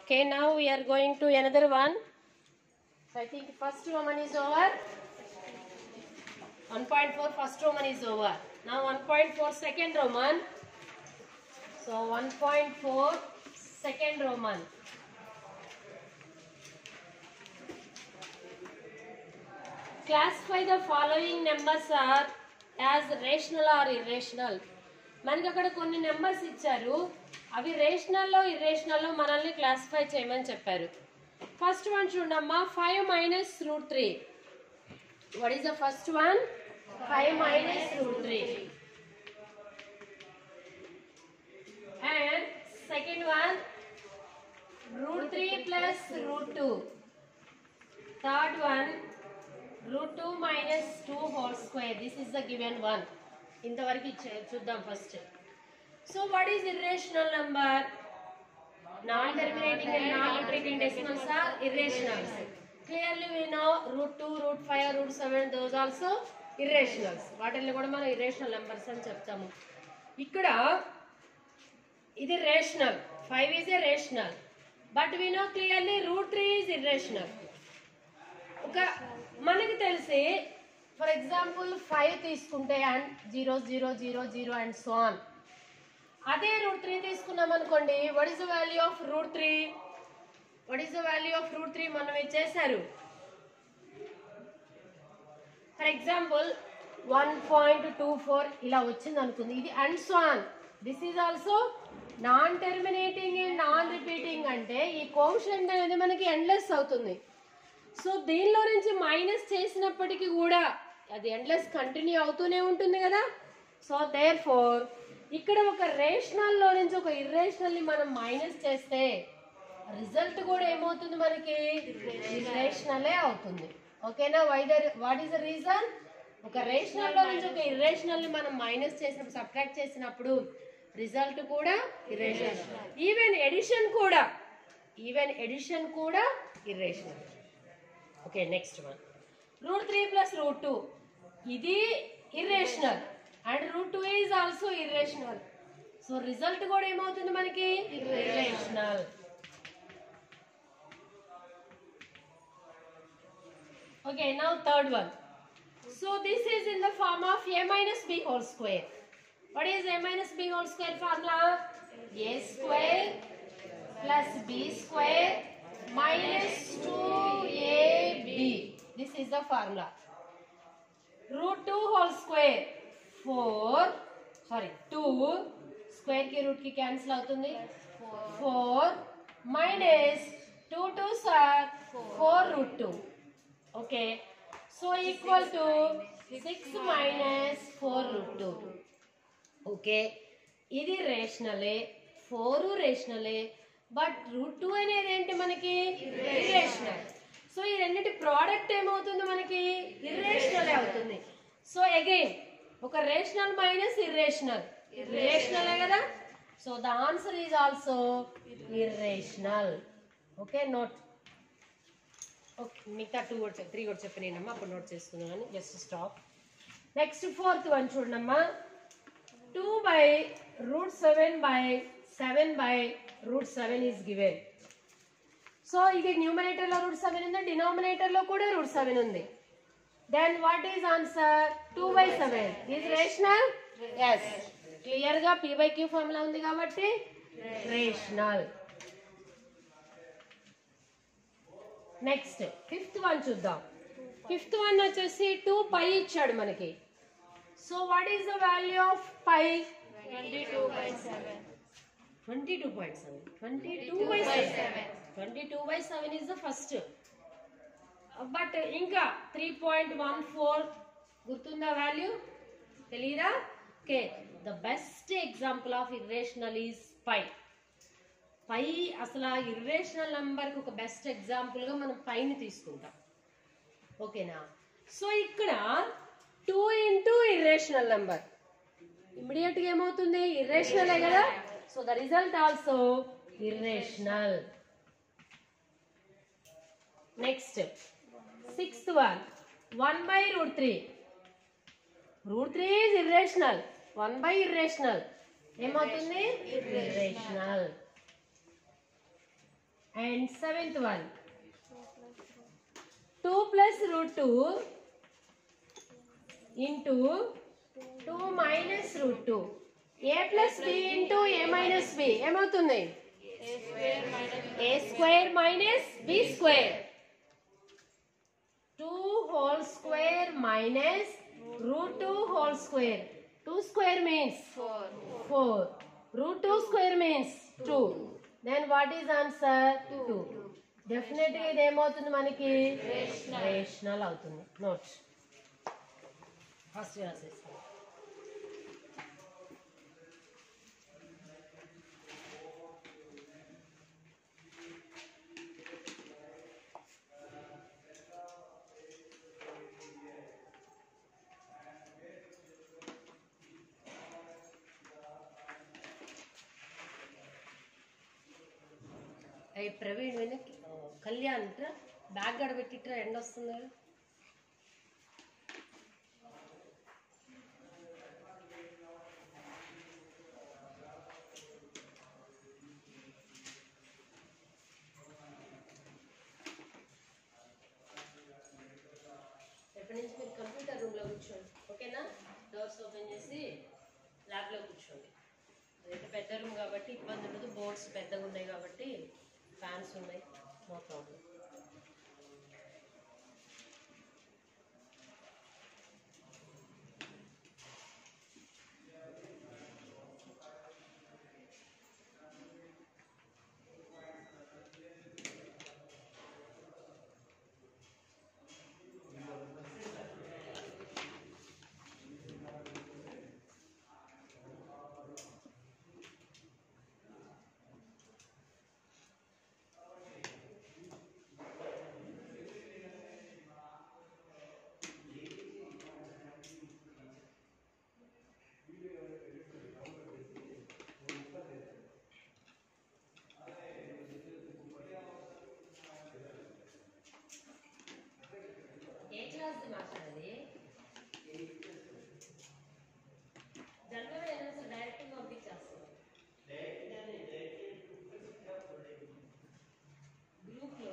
Okay, now we are going to another one. So I think first Roman is over. 1.4 first Roman is over. Now 1.4 second Roman. So 1.4 second Roman. Classify the following numbers are as rational or irrational. మనకి అక్కడ కొన్ని numbers ఇచ్చారు అవి రేషనల్లో ఇర్రేషనల్లో మనల్ని classify చేయమని చెప్పారు first one చూడమ్మా five minus root three what is the first one five minus root three and second one root three plus root two third one root two minus two whole square this is the given one ఇంతవరకు ఇచ్చే- చూద్దాం first so what is irrational number non terminating and non repeating decimals are irrationals clearly we know root two root five root seven those also ఇర్రేషనల్స్ వాటిని కూడా మనం irrational numbers అని చెప్తాము ఇక్కడ ఇది rational five is a rational but we know clearly root three is irrational ఒక మనకి తెలిసి ఫర్ ఎగ్జాంపుల్ ఫైవ్ తీసుకుంటే and zero zero zero zero and so on అదే రూట్ త్రీ తీసుకున్నాం అనుకోండి what is the value of root three what is the value of root three మనం ఇచ్చేసారు for example one point two four ఇలా వచ్చింది అనుకుంది ఇది and so on this is also non terminating and non repeating అంటే ఈ quotient అనేది మనకి ఎండ్లెస్ అవుతుంది సో దీనిలో నుంచి మైనస్ చేసినప్పటికీ కూడా అది ఎండ్లెస్ కంటిన్యూ అవుతూనే ఉంటుంది కదా సో దేర్ ఫోర్ ఇక్కడ ఒక రేషనల్లో నుంచి ఒక ఇర్రేషనల్ని మనం మైనస్ చేస్తే రిజల్ట్ కూడా ఏమవుతుంది మనకి ఇర్రేషనలే అవుతుంది ఓకేనా why the what is the reason ఒక రేషనల్లో నుంచి ఒక ఇర్రేషనల్ని మనం మైనస్ చేసినప్పుడు సబ్ట్రాక్ట్ చేసినప్పుడు రిజల్ట్ కూడా ఇర్రేషనల్ ఈవెన్ ఎడిషన్ కూడా ఈవెన్ ఎడిషన్ కూడా irrational okay next one root three plus root two ఇది irrational and root two is also irrational so result కూడా ఏమవుతుంది మనకి irrational okay now third one so this is in the form of a minus b whole square what is a minus b whole square formula a square plus b square minus 2ab. This is the formula. Root 2 whole square 4 sorry 2 square की root की cancel అవుతుంది 4 minus 2 2s are 4 root 2 okay so equal to 6 minus 4 root 2 okay ఇది రేషనలే four రేషనలే but root two అనేది ఏంటి మనకి irrational so ఈ రెండింటి ప్రోడక్ట్ ఏమవుతుంది మనకి ఇర్రేషనల్ అవుతుంది సో అగైన్ ఒక రేషనల్ మైనస్ ఇర్రేషనల్ ఇర్రేషనలే కదా so the answer is also irrational okay note okay మిగతా టూ కూడా త్రీ కూడా చెప్పినానమ్మా అప్పుడు నోట్ చేసుకున్నాను just stop next fourth one చూడమ్మా 2 by root 7 by 7 by root 7 is given. So ఇది న్యూమరేటర్ లో రూట్ సెవెన్ ఉంది డినామినేటర్ లో కూడా రూట్ సెవెన్ ఉంది then what is answer two by seven is rational yes clear గా P by Q formula ఉంది కాబట్టి రేషనల్ నెక్స్ట్ ఫిఫ్త్ వన్ చూద్దాం ఫిఫ్త్ వన్ వచ్చేసి టూ పై ఇచ్చాడు మనకి so what is the value of pi 22 by 7. Twenty two point seven twenty two by seven twenty two by seven is the first but ఇంకా three point one four గుర్తుందా value తెలీదా okay the best example of irrational is pi pi అసలు ఆ irrational నంబర్కి ఒక best ఎగ్జాంపుల్గా మనం పైని తీసుకుంటాం ఓకేనా సో ఇక్కడ two into irrational number immediate గా ఏమవుతుంది ఇర్రేషనలే కదా so the result also irrational next sixth one one by root three root three is irrational one by irrational ఏమవుతుంది irrational And seventh one. 2 plus root 2 into 2 minus root 2. A plus B into A minus B. ఏమవుతుంది A square minus A square minus B square. 2 whole square minus root 2 whole square. 2 square means 4. 4. Root 2 square means 2. Then what is answer? 2. Definite గా ఇది ఏమవుతుంది మనకి rational అవుతుంది note first రాసేస్తాం అయ్యి ప్రవీణ్ వెనక్కి కళ్యాణ్ ఇట్రా bag గడ పెట్టిట్రా ఎండ వస్తుంది ఎప్పటి నుంచి మీరు కంప్యూటర్ రూమ్లో కూర్చోండి ఓకేనా డోర్స్ ఓపెన్ చేసి ల్యాబ్లో కూర్చోండి అదైతే పెద్ద రూమ్ కాబట్టి ఇబ్బంది ఉండదు బోర్డ్స్ పెద్దగా ఉన్నాయి కాబట్టి ఫ్యాన్స్ ఉన్నాయి నో ప్రాబ్లం ఏ క్లాస్ మాట్లాడాలి జనరల్ అయినా సార్ డైరెక్ట్ పంపించేస్తాం గ్రూప్లో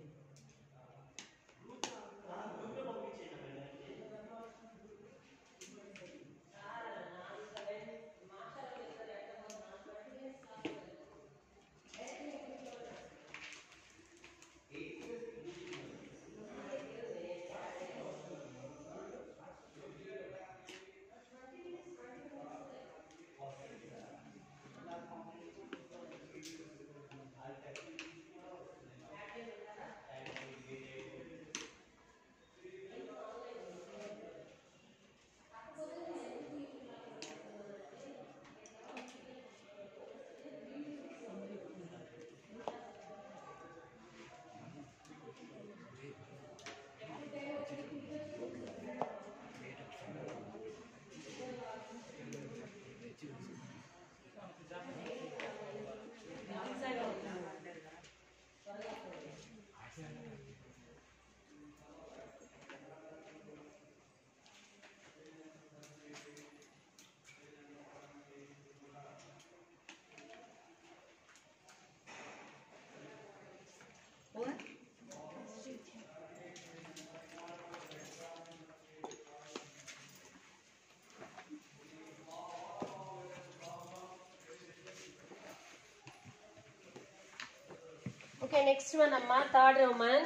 Okay, next one, Amma, third Roman.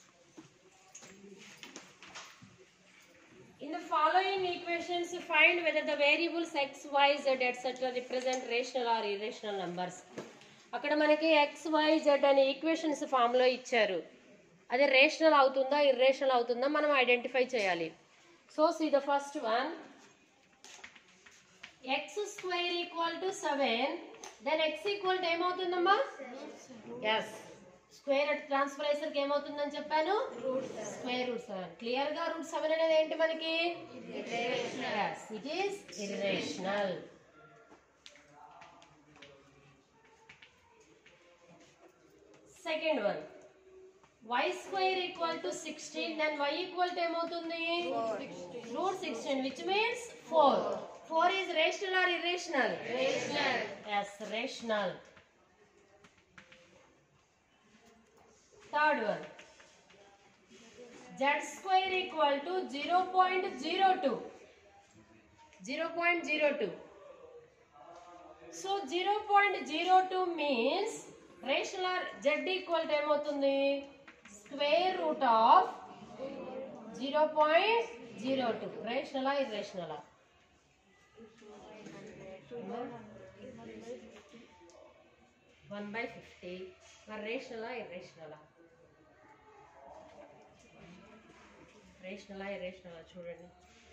In the following equations, find whether the variables x, y, z, etc. represent rational or irrational numbers. అక్కడ మనకి X Y Z అనే ఈక్వేషన్స్ ఫామ్లో ఇచ్చారు అది రేషనల్ అవుతుందా ఇర్రేషనల్ అవుతుందా మనం ఐడెంటిఫై చేయాలి so see the first one X square equal to seven then X equal to ఏమవుతుందమ్మా ఎస్ స్క్వేర్ ట్రాన్స్ఫర్ అయ్యేసరికి ఏమవుతుందని చెప్పాను స్క్వేర్ రూట్ సెవెన్ క్లియర్ గా రూట్ సెవెన్ అనేది ఏంటి మనకి it is irrational second one Y square equal to sixteen then Y equal to ఏమవుతుంది root sixteen which means four four is rational or irrational Rational. Yes rational third one z square equal to 0.02 0.02 so 0.02 means rational z equal to ఏమవుతుంది square root of 0.02 rational irrational one by fifty మరి రేషనలా ఇర్రేషనలా రేషనలా ఇర్రేషనలా చూడండి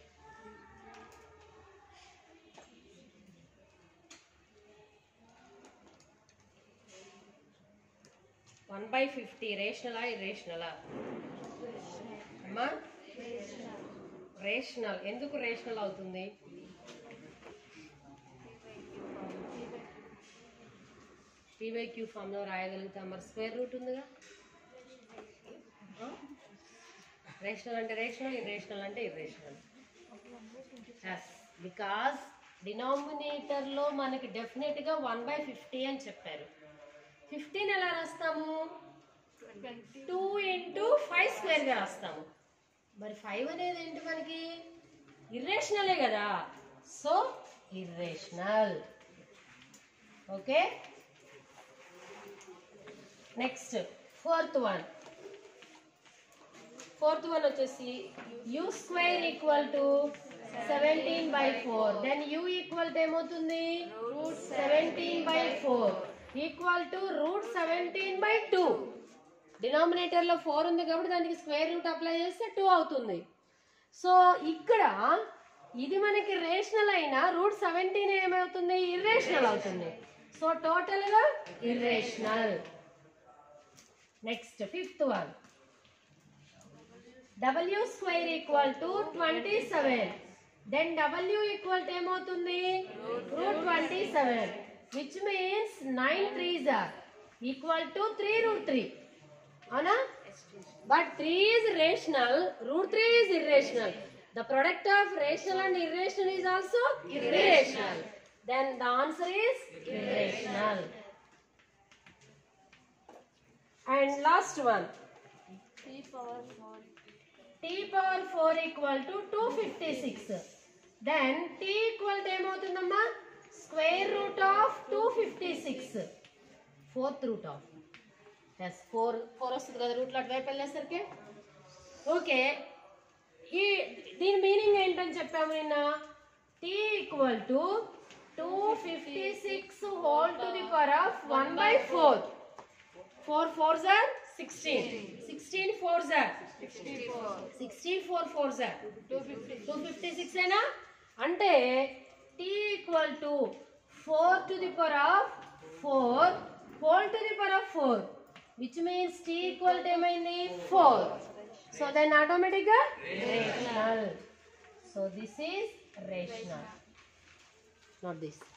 one by fifty రేషనలా ఇర్రేషనలా అమ్మా రేషనల్ ఎందుకు రేషనల్ అవుతుంది పీవై క్యూ ఫామ్లో రాయగలుగుతాం మరి స్క్వేర్ రూట్ ఉందిగా రేషనల్ అంటే రేషనల్ ఇర్రేషనల్ అంటే ఇర్రేషనల్ బికాస్ డినామినేటర్లో మనకి డెఫినెట్గా వన్ బై ఫిఫ్టీ అని చెప్పారు ఫిఫ్టీన్ ఎలా రాస్తాము టూ ఇంటూ ఫైవ్ స్క్వేర్గా రాస్తాము మరి ఫైవ్ అనేది ఏంటి మనకి ఇర్రేషనలే కదా so irrational okay next fourth one fourth one వచ్చేసి U square equal to seventeen by four then U equal to ఏమవుతుంది root seventeen by four equal to root seventeen by two డినామినేటర్లో ఫోర్ ఉంది కాబట్టి దానికి స్క్వేర్ రూట్ అప్లై చేస్తే two అవుతుంది so ఇక్కడ ఇది మనకి రేషనల్ అయినా రూట్ సెవెంటీన్ ఏమవుతుంది ఇర్రేషనల్ అవుతుంది సో టోటల్గా irrational next fifth one W square equal to twenty seven then W equal to ఏమవుతుంది root twenty seven which means nine threes or equal to three root three అవునా but three is rational root three is irrational the product of rational and irrational is also irrational then the answer is irrational and last one Three power four. t power four equal to two fifty six then t equal to ఏమవుతుందమ్మా square root of two fifty six fourth root of yes four four వస్తుంది కదా రూట్లో అటువైపు వెళ్ళేసరికి okay ఈ దీని meaning ఏంటని చెప్పాము నిన్న t equal to two fifty six whole to the power of one by four four four జార్ సిక్స్టీన్ సిక్స్టీన్ ఫోర్ జార్ Sixty-four. సిక్స్టీన్ ఫోర్ ఫోర్ జార్ Two fifty. Two fifty six అయినా అంటే T equal to four to the power of four whole to the power of four which means T equal to ఏమైంది four so then ఆటోమేటిక్గా rational so this is rational not this